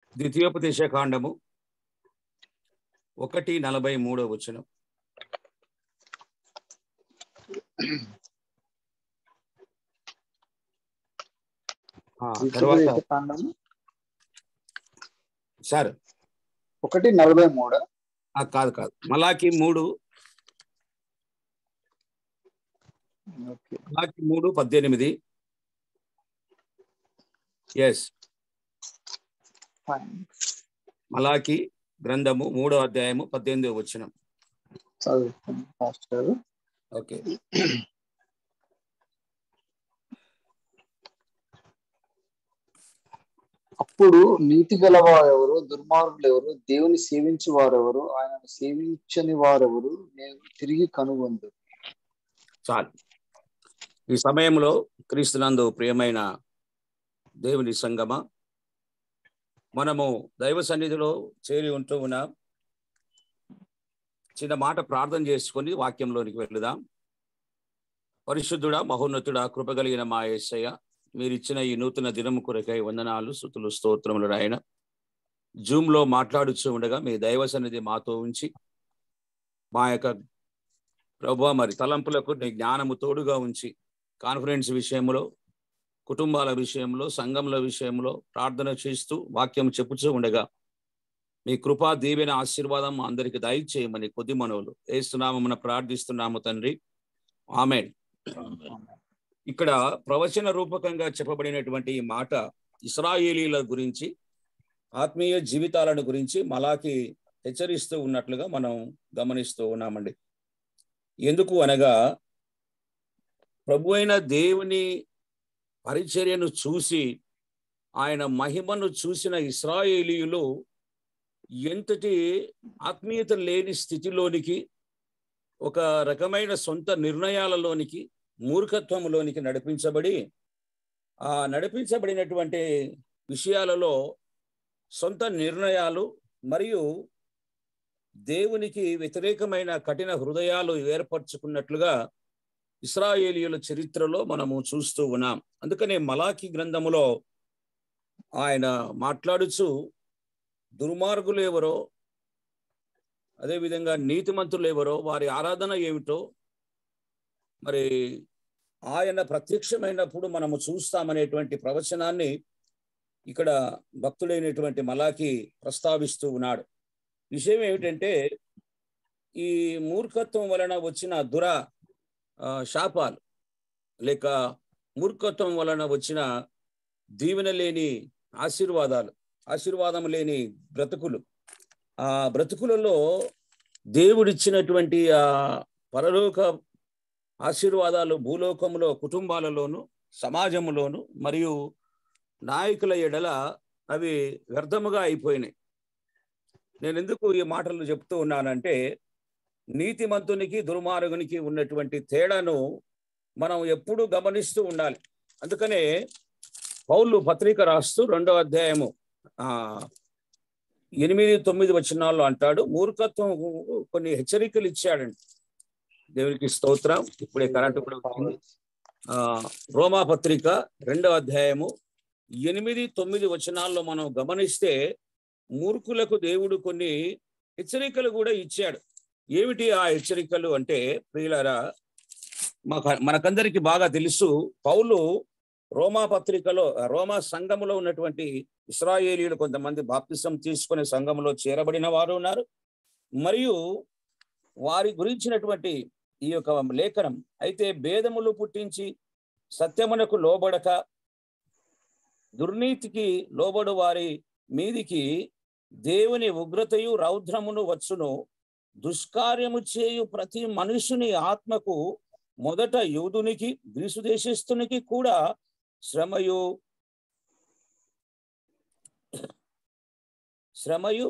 ద్వితీయోపదేశ కాండము ఒకటి నలభై మూడో వచనం ఆ, తర్వాత ద్వితీయోపదేశ కాండము సార్ ఒకటి నలభై మూడు ఆ, కాదు కాదు మలాకి మూడు ఓకే మలాకి మూడు పద్దెనిమిది ఎస్ ఫైన్ మలాకి గ్రంథము మూడో అధ్యాయము పద్దెనిమిదో వచనం చదువుతాను పాస్టర్ ఓకే అప్పుడు నీతి గలవారెవరు దుర్మార్గులు ఎవరు దేవుని సేవించు వారెవరు ఆయనను సేవించని వారెవరు నేను తిరిగి కనుగొందు చాలు ఈ సమయంలో క్రీస్తునందు ప్రియమైన దేవుని సంగమ మనము దైవ సన్నిధిలో చేరి ఉంటూ ఉన్నాం చిన్న మాట ప్రార్థన చేసుకొని వాక్యంలోనికి వెళుదాం పరిశుద్ధుడా మహోన్నతుడా కృప కలిగిన మా యేసయ్య మీరు ఇచ్చిన ఈ నూతన దినము కొరకై వందనాలు స్థుతులు స్తోత్రములు రాయన జూమ్ లో మాట్లాడుచూ ఉండగా మీ దైవ సన్నిధి మాతో ఉంచి మా యొక్క ప్రభు మరి తలంపులకు నీ జ్ఞానము తోడుగా ఉంచి కాన్ఫరెన్స్ విషయంలో కుటుంబాల విషయంలో సంఘముల విషయంలో ప్రార్థన చేస్తూ వాక్యం చెప్పుచూ ఉండగా మీ కృపా దీవెన ఆశీర్వాదం మా అందరికి దయచేయమని కొద్ది మనవులు ఏస్తున్నామని ప్రార్థిస్తున్నాము తండ్రి ఆమె ఇక్కడ ప్రవచన రూపకంగా చెప్పబడినటువంటి ఈ మాట ఇస్రాయేలీల గురించి ఆత్మీయ జీవితాలను గురించి మలాకి హెచ్చరిస్తూ ఉన్నట్లుగా మనం గమనిస్తూ ఉన్నామండి ఎందుకు అనగా ప్రభు అయిన దేవుని పరిచర్యను చూసి ఆయన మహిమను చూసిన ఇస్రాయేలీయులు ఎంతటి ఆత్మీయత లేని స్థితిలోనికి ఒక రకమైన సొంత నిర్ణయాలలోనికి మూర్ఖత్వంలోనికి నడిపించబడి ఆ నడిపించబడినటువంటి విషయాలలో సొంత నిర్ణయాలు మరియు దేవునికి వ్యతిరేకమైన కఠిన హృదయాలు ఏర్పరచుకున్నట్లుగా ఇస్రాయేలీయుల చరిత్రలో మనము చూస్తూ ఉన్నాం అందుకనే మలాకి గ్రంథములో ఆయన మాట్లాడుచు దుర్మార్గులు ఎవరో అదేవిధంగా నీతిమంతులు ఎవరో వారి ఆరాధన ఏమిటో మరి ఆయన ప్రత్యక్షమైనప్పుడు మనము చూస్తామనేటువంటి ప్రవచనాన్ని ఇక్కడ భక్తుడైనటువంటి మలాకి ప్రస్తావిస్తూ ఉన్నాడు విషయం ఏమిటంటే ఈ మూర్ఖత్వం వలన వచ్చిన దుర ఆ, శాపాలు లేక మూర్ఖత్వం వలన వచ్చిన దీవెన లేని ఆశీర్వాదాలు ఆశీర్వాదం లేని బ్రతుకులు ఆ బ్రతుకులలో దేవుడిచ్చినటువంటి ఆ పరలోక ఆశీర్వాదాలు భూలోకంలో కుటుంబాలలోను సమాజంలోను మరియు నాయకుల ఎడల అవి వ్యర్థముగా అయిపోయినాయి నేను ఎందుకు ఈ మాటలు చెప్తూ ఉన్నానంటే నీతిమంతునికి దుర్మార్గునికి ఉన్నటువంటి తేడాను మనం ఎప్పుడూ గమనిస్తూ ఉండాలి అందుకనే పౌలు పత్రిక రాస్తూ రెండో అధ్యాయము ఆ ఎనిమిది తొమ్మిది వచనాల్లో అంటాడు మూర్ఖత్వం కొన్ని హెచ్చరికలు ఇచ్చాడండి దేవునికి స్తోత్రం ఇప్పుడే కరెంటు కూడా వచ్చింది ఆ రోమా పత్రిక రెండో అధ్యాయము ఎనిమిది తొమ్మిది వచనాల్లో మనం గమనిస్తే మూర్ఖులకు దేవుడు కొన్ని హెచ్చరికలు కూడా ఇచ్చాడు ఏమిటి ఆ హెచ్చరికలు అంటే ప్రియులారా మాకు మనకందరికి బాగా తెలుసు పౌలు రోమా పత్రికలో రోమా సంఘములో ఉన్నటువంటి ఇస్రాయేలీలు కొంతమంది బాప్తిసం తీసుకునే సంఘంలో చేరబడిన వారు ఉన్నారు మరియు వారి గురించినటువంటి ఈ యొక్క లేఖనం అయితే భేదములు పుట్టించి సత్యమునకు లోబడక దుర్నీతికి లోబడు వారి మీదికి దేవుని ఉగ్రతయు రౌద్రమును వచ్చును దుష్కార్యము చేయు ప్రతి మనుషుని ఆత్మకు మొదట యూదునికి గ్రీసు దేశస్థునికి కూడా శ్రమయు శ్రమయు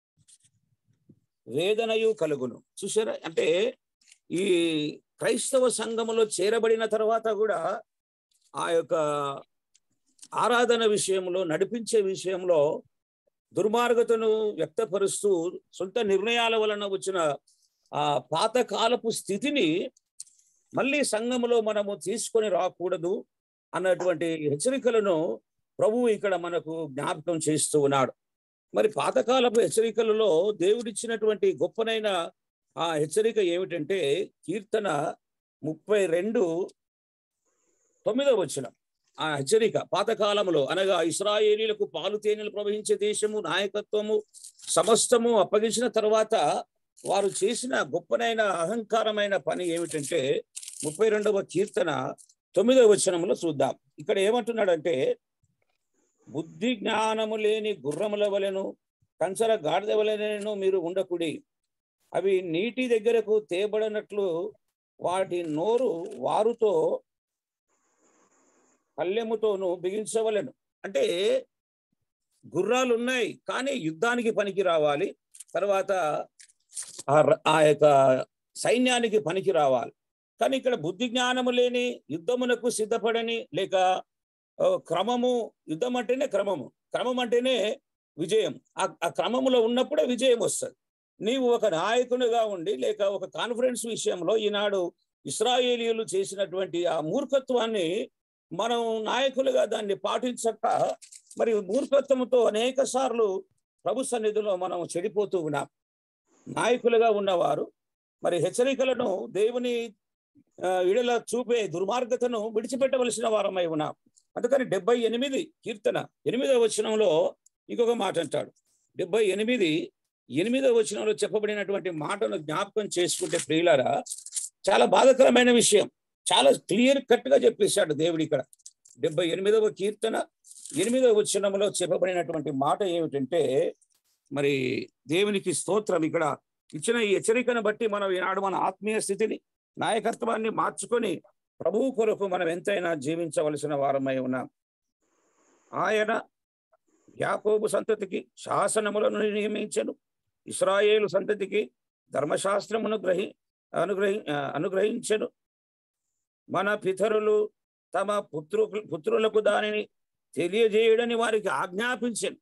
వేదనయు కలుగును చూసారా అంటే ఈ క్రైస్తవ సంఘములో చేరబడిన తర్వాత కూడా ఆ యొక్క ఆరాధన విషయంలో నడిపించే విషయంలో దుర్మార్గతను వ్యక్తపరుస్తూ సొంత నిర్ణయాల వలన వచ్చిన ఆ పాతకాలపు స్థితిని మళ్ళీ సంఘములో మనము తీసుకొని రాకూడదు అన్నటువంటి హెచ్చరికలను ప్రభువు ఇక్కడ మనకు జ్ఞాపకం చేస్తూ ఉన్నాడు మరి పాతకాలపు హెచ్చరికలలో దేవుడిచ్చినటువంటి గొప్పనైన ఆ హెచ్చరిక ఏమిటంటే కీర్తన ముప్పై రెండు తొమ్మిదవ వచ్చిన ఆ హెచ్చరిక పాతకాలంలో అనగా ఇస్రాయేలీలకు పాలు తేనెలు ప్రవహించే దేశము నాయకత్వము సమస్తము అప్పగించిన తర్వాత వారు చేసిన గొప్పనైన అహంకారమైన పని ఏమిటంటే ముప్పై రెండవ కీర్తన తొమ్మిదవ వచనంలో చూద్దాం ఇక్కడ ఏమంటున్నాడంటే బుద్ధి జ్ఞానము లేని గుర్రముల వలెను కంచర గాడిద వలెను మీరు ఉండకుడి అవి నీటి దగ్గరకు తేబడినట్లు వాటి నోరు వారుతో కళ్ళెముతోను బిగించవలెను అంటే గుర్రాలు ఉన్నాయి కానీ యుద్ధానికి పనికి రావాలి తర్వాత ఆ ర- ఆ యొక్క సైన్యానికి పనికి రావాలి కానీ ఇక్కడ బుద్ధి జ్ఞానము లేని యుద్ధమునకు సిద్ధపడని లేక ఆ, క్రమము యుద్ధం అంటేనే క్రమము క్రమం అంటేనే విజయం ఆ ఆ క్రమములో ఉన్నప్పుడే విజయం వస్తుంది నీవు ఒక నాయకునిగా ఉండి లేక ఒక కాన్ఫరెన్స్ విషయంలో ఈనాడు ఇస్రాయేలీయులు చేసినటువంటి ఆ మూర్ఖత్వాన్ని మనం నాయకులుగా దాన్ని పాటించక మరి మూర్ఖత్వంతో అనేక సార్లు ప్రభు సన్నిధిలో మనం చెడిపోతూ ఉన్నాం నాయకులుగా ఉన్నవారు మరి హెచ్చరికలను దేవుని ఆ, విడుదల చూపే దుర్మార్గతను విడిచిపెట్టవలసిన వారమై ఉన్నాం అందుకని డెబ్బై ఎనిమిది కీర్తన ఎనిమిదవ వచనంలో ఇంకొక మాట అంటాడు డెబ్బై ఎనిమిది ఎనిమిదవ వచనంలో చెప్పబడినటువంటి మాటను జ్ఞాపకం చేసుకుంటే ప్రియులారా చాలా బాధకరమైన విషయం చాలా క్లియర్ కట్ గా చెప్పేశాడు దేవుడు ఇక్కడ డెబ్బై ఎనిమిదవ కీర్తన ఎనిమిదవ వచనంలో చెప్పబడినటువంటి మాట ఏమిటంటే మరి దేవునికి స్తోత్రం ఇక్కడ ఇచ్చిన ఈ హెచ్చరికను బట్టి మనం ఈనాడు మన ఆత్మీయ స్థితిని నాయకత్వాన్ని మార్చుకొని ప్రభువు కొరకు మనం ఎంతైనా జీవించవలసిన వారమై ఉన్నాం ఆయన యాకోబు సంతతికి శాసనములను నియమించను ఇస్రాయేలు సంతతికి ధర్మశాస్త్రమును గ్రహి అనుగ్రహి ఆ, అనుగ్రహించెను మన పితరులు తమ పుత్రు పుత్రులకు దానిని తెలియజేయడని వారికి ఆజ్ఞాపించాను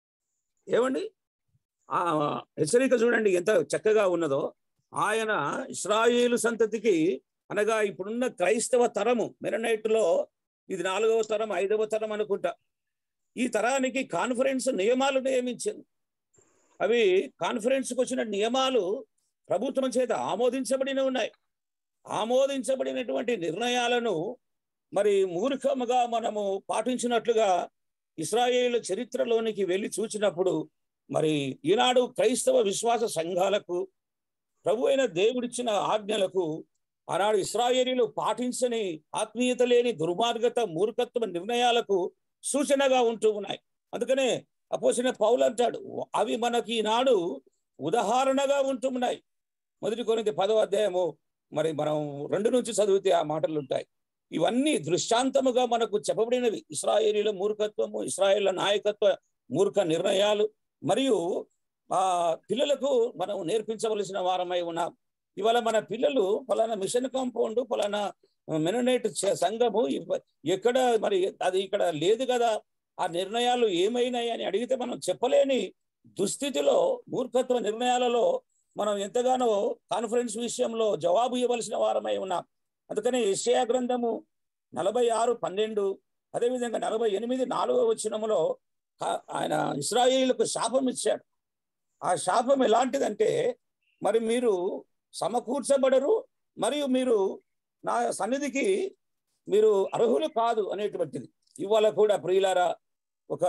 ఏమండి ఆ హెచ్చరిక చూడండి ఎంత చక్కగా ఉన్నదో ఆయన ఇస్రాయేలు సంతతికి అనగా ఇప్పుడున్న క్రైస్తవ తరము మెరనైట్లో ఇది నాలుగవ తరం ఐదవ తరం అనుకుంటా ఈ తరానికి కాన్ఫరెన్స్ నియమాలు నియమించింది అవి కాన్ఫరెన్స్కి వచ్చిన నియమాలు ప్రభుత్వం చేత ఆమోదించబడిన ఉన్నాయి ఆమోదించబడినటువంటి నిర్ణయాలను మరి మూర్ఖముగా మనము పాటించినట్లుగా ఇస్రాయేల్ చరిత్రలోనికి వెళ్ళి చూచినప్పుడు మరి ఈనాడు క్రైస్తవ విశ్వాస సంఘాలకు ప్రభు అయిన దేవుడిచ్చిన ఆజ్ఞలకు ఆనాడు ఇస్రాయేలీలు పాటించని ఆత్మీయత లేని దుర్మార్గత మూర్ఖత్వ నిర్ణయాలకు సూచనగా ఉంటూ ఉన్నాయి అందుకనే అపోసిన పౌలు అంటాడు అవి మనకి ఈనాడు ఉదాహరణగా ఉంటున్నాయి మొదటి కొరింది పదవ అధ్యాయము మరి మనం రెండు నుంచి చదివితే ఆ మాటలు ఉంటాయి ఇవన్నీ దృష్టాంతముగా మనకు చెప్పబడినవి ఇస్రాయేలీల మూర్ఖత్వము ఇస్రాయేళ్ల నాయకత్వ మూర్ఖ నిర్ణయాలు మరియు ఆ పిల్లలకు మనం నేర్పించవలసిన వారమై ఉన్నాం ఇవాళ మన పిల్లలు ఫలానా మిషన్ కాంపౌండ్ ఫలానా మెననేట్ సంఘము ఇవ- ఎక్కడ మరి అది ఇక్కడ లేదు కదా ఆ నిర్ణయాలు ఏమైనాయి అని అడిగితే మనం చెప్పలేని దుస్థితిలో మూర్ఖత్వ నిర్ణయాలలో మనం ఎంతగానో కాన్ఫరెన్స్ విషయంలో జవాబు ఇవ్వవలసిన వారమై ఉన్నాం అందుకని యెషయా గ్రంథము నలభై ఆరు పన్నెండు అదేవిధంగా నలభై ఎనిమిది నాలుగవ వచనములో ఆ- ఆయన ఇస్రాయేలుకు శాపం ఇచ్చాడు ఆ శాపం ఎలాంటిదంటే మరి మీరు సమకూర్చబడరు మరియు మీరు నా సన్నిధికి మీరు అర్హులు కాదు అనేటువంటిది ఇవాళ కూడా ప్రియులారా ఒక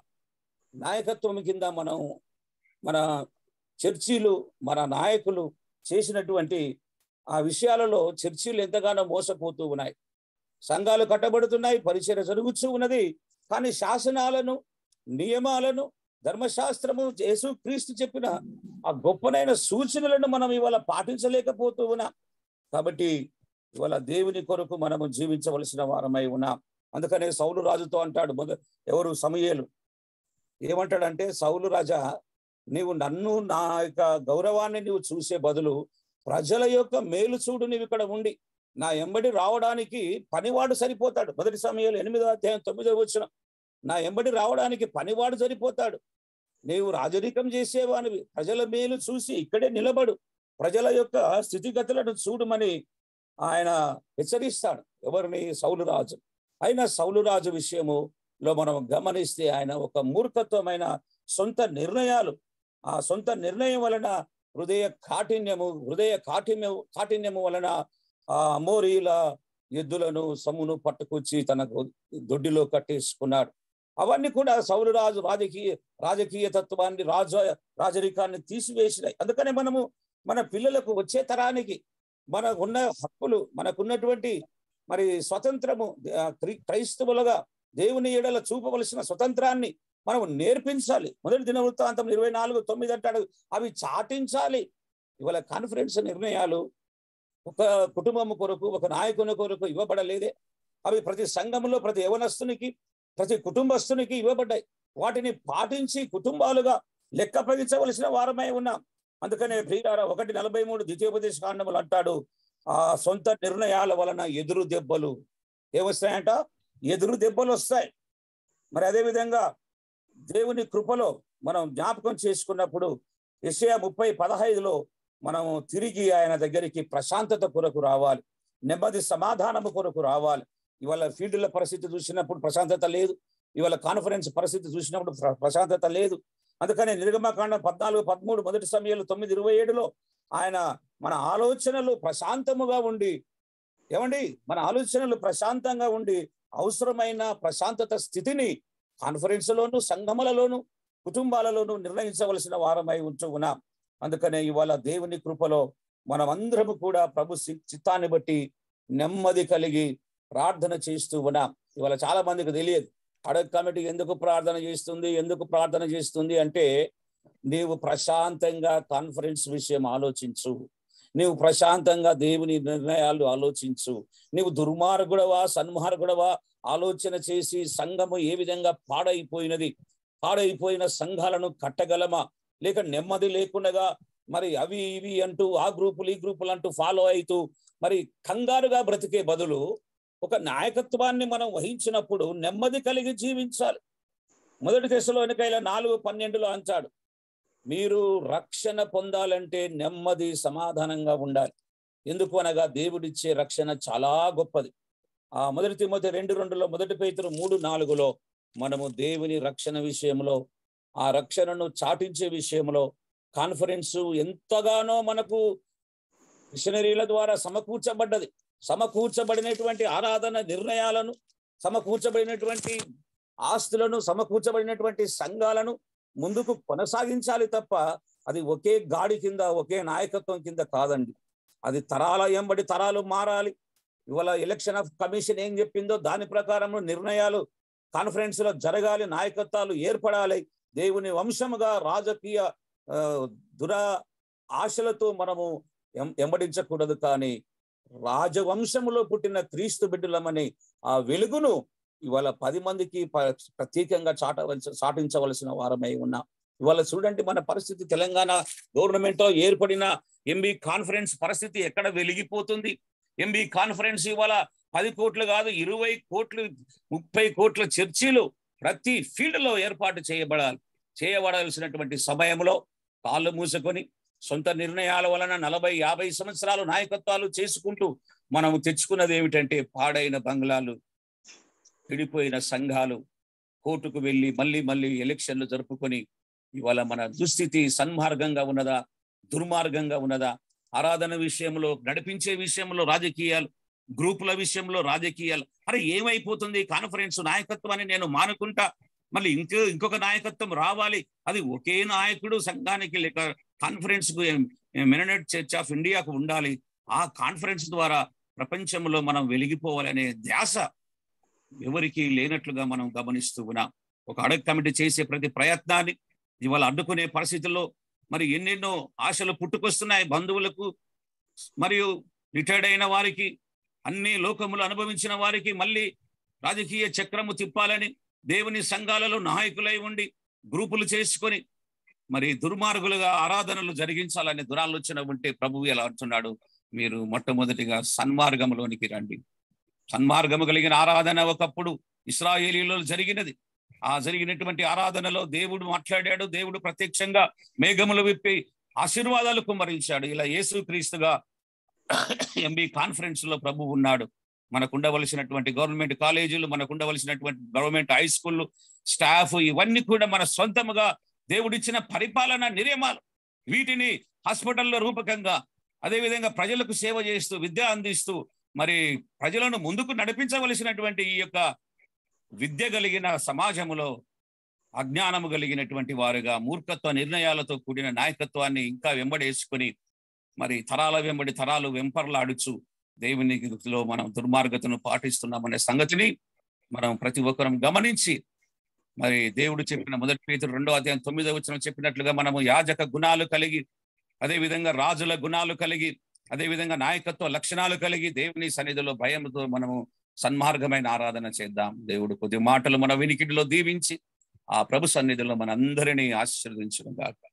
నాయకత్వం కింద మనం మన చర్చీలు మన నాయకులు చేసినటువంటి ఆ విషయాలలో చర్చీలు ఎంతగానో మోసపోతూ ఉన్నాయి సంఘాలు కట్టబడుతున్నాయి పరిచయ జరుగుతూ ఉన్నది కానీ శాసనాలను నియమాలను ధర్మశాస్త్రము యేసు క్రీస్తు చెప్పిన ఆ గొప్పనైన సూచనలను మనం ఇవాళ పాటించలేకపోతూ ఉన్నాం కాబట్టి ఇవాళ దేవుని కొరకు మనము జీవించవలసిన వారమై ఉన్నాం అందుకనే సౌలు రాజుతో అంటాడు మొద ఎవరు సమయేలు ఏమంటాడంటే సౌలు రాజా నీవు నన్ను నా యొక్క గౌరవాన్ని నీవు చూసే బదులు ప్రజల యొక్క మేలు చూడు నీవు ఇక్కడ ఉండి నా ఎంబడి రావడానికి పనివాడు సరిపోతాడు మొదటి సమయంలో ఎనిమిదో అధ్యాయం తొమ్మిదో వచ్చిన నా ఎంబడి రావడానికి పనివాడు సరిపోతాడు నీవు రాజరికం చేసేవానివి ప్రజల మేలు చూసి ఇక్కడే నిలబడు ప్రజల యొక్క స్థితిగతులను చూడమని ఆయన హెచ్చరిస్తాడు ఎవరిని సౌలు రాజు అయినా సౌలు రాజు విషయములో మనం గమనిస్తే ఆయన ఒక మూర్ఖత్వమైన సొంత నిర్ణయాలు ఆ సొంత నిర్ణయం వలన హృదయ కాఠిన్యము హృదయ కాఠిన్యము కాఠిన్యము వలన ఆ అమోరీల ఎద్దులను సమ్మును పట్టుకొచ్చి తనకు దొడ్డిలో కట్టేసుకున్నాడు అవన్నీ కూడా సౌలు రాజు రాజకీయ రాజకీయ తత్వాన్ని రాజ రాజరికాన్ని తీసివేసినాయి అందుకనే మనము మన పిల్లలకు వచ్చే తరానికి మనకున్న హక్కులు మనకున్నటువంటి మరి స్వతంత్రము ఆ, క్రి- క్రైస్తవులుగా దేవుని ఏడల చూపవలసిన స్వతంత్రాన్ని మనం నేర్పించాలి మొదటి దిన వృత్తాంతం ఇరవై నాలుగు తొమ్మిది అంటాడు అవి చాటించాలి ఇవాళ కాన్ఫరెన్స్ నిర్ణయాలు ఒక కుటుంబం కొరకు ఒక నాయకుని కొరకు ఇవ్వబడలేదే అవి ప్రతి సంఘంలో ప్రతి యవనస్తునికి ప్రతి కుటుంబస్తునికి ఇవ్వబడ్డాయి వాటిని పాటించి కుటుంబాలుగా లెక్క పగించవలసిన వారమై ఉన్నాం అందుకనే ప్రియార ఒకటి నలభై మూడు ద్వితీయోపదేశ కాండములు అంటాడు ఆ సొంత నిర్ణయాల వలన ఎదురు దెబ్బలు ఏమొస్తాయంట ఎదురు దెబ్బలు వస్తాయి మరి అదే విధంగా దేవుని కృపలో మనం జ్ఞాపకం చేసుకున్నప్పుడు యెషయా ముప్పై పదహైదులో మనం తిరిగి ఆయన దగ్గరికి ప్రశాంతత కొరకు రావాలి నెమ్మది సమాధానము కొరకు రావాలి ఇవాళ ఫీల్డ్ల పరిస్థితి చూసినప్పుడు ప్రశాంతత లేదు ఇవాళ కాన్ఫరెన్స్ పరిస్థితి చూసినప్పుడు ప్ర- ప్రశాంతత లేదు అందుకని నిర్గమకాండం పద్నాలుగు పదమూడు మొదటి సమయంలో తొమ్మిది ఇరవై ఏడులో ఆయన మన ఆలోచనలు ప్రశాంతముగా ఉండి ఏమండి మన ఆలోచనలు ప్రశాంతంగా ఉండి అవసరమైన ప్రశాంతత స్థితిని కాన్ఫరెన్స్లోను సంఘములలోను కుటుంబాలలోను నిర్ణయించవలసిన వారమై ఉంటూ ఉన్నాం అందుకనే ఇవాళ దేవుని కృపలో మనమందరము కూడా ప్రభు సి- చిత్తాన్ని బట్టి నెమ్మది కలిగి ప్రార్థన చేస్తూ ఉన్నాం ఇవాళ చాలా మందికి తెలియదు అడగ కమిటీ ఎందుకు ప్రార్థన చేస్తుంది ఎందుకు ప్రార్థన చేస్తుంది అంటే నీవు ప్రశాంతంగా కాన్ఫరెన్స్ విషయం ఆలోచించు నీవు ప్రశాంతంగా దేవుని నిర్ణయాలు ఆలోచించు నీవు దుర్మార్గుడవా సన్మార్గుడవా ఆలోచన చేసి సంఘము ఏ విధంగా పాడైపోయినది పాడైపోయిన సంఘాలను కట్టగలమా లేక నెమ్మది లేకుండా మరి అవి ఇవి అంటూ ఆ గ్రూపులు ఈ గ్రూపులు అంటూ ఫాలో అవుతూ మరి కంగారుగా బ్రతికే బదులు ఒక నాయకత్వాన్ని మనం వహించినప్పుడు నెమ్మది కలిగి జీవించాలి మొదటి దశలో ఎన్నికైల నాలుగు పన్నెండులో అంచాడు మీరు రక్షణ పొందాలంటే నెమ్మది సమాధానంగా ఉండాలి ఎందుకు అనగా దేవుడిచ్చే రక్షణ చాలా గొప్పది ఆ మొదటి తిమ్మతి రెండు రెండులో మొదటి పేతురు మూడు నాలుగులో మనము దేవుని రక్షణ విషయంలో ఆ రక్షణను చాటించే విషయంలో కాన్ఫరెన్స్ ఎంతగానో మనకు మిషనరీల ద్వారా సమకూర్చబడ్డది సమకూర్చబడినటువంటి ఆరాధన నిర్ణయాలను సమకూర్చబడినటువంటి ఆస్తులను సమకూర్చబడినటువంటి సంఘాలను ముందుకు కొనసాగించాలి తప్ప అది ఒకే గాడి కింద ఒకే నాయకత్వం కింద కాదండి అది తరాల ఎంబడి తరాలు మారాలి ఇవాళ ఎలక్షన్ ఆఫ్ కమిషన్ ఏం చెప్పిందో దాని ప్రకారం నిర్ణయాలు కాన్ఫరెన్స్ లో జరగాలి నాయకత్వాలు ఏర్పడాలి దేవుని వంశముగా రాజకీయ ఆ, దుర ఆశలతో మనము ఎం- ఎంబడించకూడదు కానీ రాజవంశములో పుట్టిన క్రీస్తు బిడ్డలమని ఆ వెలుగును ఇవాళ పది మందికి ప- ప్రత్యేకంగా చాటవలసి చాటించవలసిన వారమై ఉన్నాం ఇవాళ చూడండి మన పరిస్థితి తెలంగాణ గవర్నమెంట్ లో ఏర్పడిన ఎంబీ కాన్ఫరెన్స్ పరిస్థితి ఎక్కడ వెలిగిపోతుంది ఎంబీ కాన్ఫరెన్స్ ఇవాళ పది కోట్లు కాదు ఇరవై కోట్లు ముప్పై కోట్ల చర్చీలు ప్రతి ఫీల్డ్ లో ఏర్పాటు చేయబడాలి చేయబడాల్సినటువంటి సమయంలో కాళ్ళు మూసుకొని సొంత నిర్ణయాల వలన నలభై యాభై సంవత్సరాలు నాయకత్వాలు చేసుకుంటూ మనము తెచ్చుకున్నది ఏమిటంటే పాడైన బంగ్లాలు విడిపోయిన సంఘాలు కోర్టుకు వెళ్ళి మళ్ళీ మళ్ళీ ఎలక్షన్లు జరుపుకొని ఇవాళ మన దుస్థితి సన్మార్గంగా ఉన్నదా దుర్మార్గంగా ఉన్నదా ఆరాధన విషయంలో నడిపించే విషయంలో రాజకీయాలు గ్రూపుల విషయంలో రాజకీయాలు అరే ఏమైపోతుంది కాన్ఫరెన్స్ నాయకత్వాన్ని నేను మానుకుంటా మళ్ళీ ఇంకో ఇంకొక నాయకత్వం రావాలి అది ఒకే నాయకుడు సంఘానికి లేక కాన్ఫరెన్స్ కు మెననెట్ చర్చ్ ఆఫ్ ఇండియాకు ఉండాలి ఆ కాన్ఫరెన్స్ ద్వారా ప్రపంచంలో మనం వెలిగిపోవాలనే ధ్యాస ఎవరికి లేనట్లుగా మనం గమనిస్తూ ఉన్నాం ఒక అడగ కమిటీ చేసే ప్రతి ప్రయత్నాన్ని ఇవాళ అడ్డుకునే పరిస్థితుల్లో మరి ఎన్నెన్నో ఆశలు పుట్టుకొస్తున్నాయి బంధువులకు మరియు రిటైర్డ్ అయిన వారికి అన్ని లోకములు అనుభవించిన వారికి మళ్ళీ రాజకీయ చక్రము తిప్పాలని దేవుని సంఘాలలో నాయకులై ఉండి గ్రూపులు చేసుకొని మరి దుర్మార్గులుగా ఆరాధనలు జరిగించాలనే దురాలోచన ఉంటే ప్రభువు ఎలా అంటున్నాడు మీరు మొట్టమొదటిగా సన్మార్గములోనికి రండి సన్మార్గము కలిగిన ఆరాధన ఒకప్పుడు ఇస్రాయేలీలో జరిగినది ఆ జరిగినటువంటి ఆరాధనలో దేవుడు మాట్లాడాడు దేవుడు ప్రత్యక్షంగా మేఘములు విప్పి ఆశీర్వాదాలు కుమ్మరించాడు ఇలా యేసు క్రీస్తుగా ఎంబీ కాన్ఫరెన్స్ లో ప్రభు ఉన్నాడు మనకు ఉండవలసినటువంటి గవర్నమెంట్ కాలేజీలు మనకు ఉండవలసినటువంటి గవర్నమెంట్ హై స్కూళ్ళు స్టాఫ్ ఇవన్నీ కూడా మన సొంతముగా దేవుడిచ్చిన పరిపాలన నియమాలు వీటిని హాస్పిటల్లో రూపకంగా అదేవిధంగా ప్రజలకు సేవ చేస్తూ విద్య అందిస్తూ మరి ప్రజలను ముందుకు నడిపించవలసినటువంటి ఈ యొక్క విద్య కలిగిన సమాజములో అజ్ఞానము కలిగినటువంటి వారుగా మూర్ఖత్వ నిర్ణయాలతో కూడిన నాయకత్వాన్ని ఇంకా వెంబడేసుకొని మరి తరాల వెంబడి తరాలు వెంపర్లాడుచు దేవునిలో మనం దుర్మార్గతను పాటిస్తున్నామనే సంగతిని మనం ప్రతి ఒక్కరం గమనించి మరి దేవుడు చెప్పిన మొదటి పేతురు రెండో అధ్యాయం తొమ్మిదో వచ్చిన చెప్పినట్లుగా మనము యాజక గుణాలు కలిగి అదే విధంగా రాజుల గుణాలు కలిగి అదే విధంగా నాయకత్వ లక్షణాలు కలిగి దేవుని సన్నిధిలో భయంతో మనము సన్మార్గమైన ఆరాధన చేద్దాం దేవుడు కొద్ది మాటలు మన వినికిడిలో దీవించి ఆ ప్రభు సన్నిధిలో మనందరినీ ఆశీర్వదించును గాక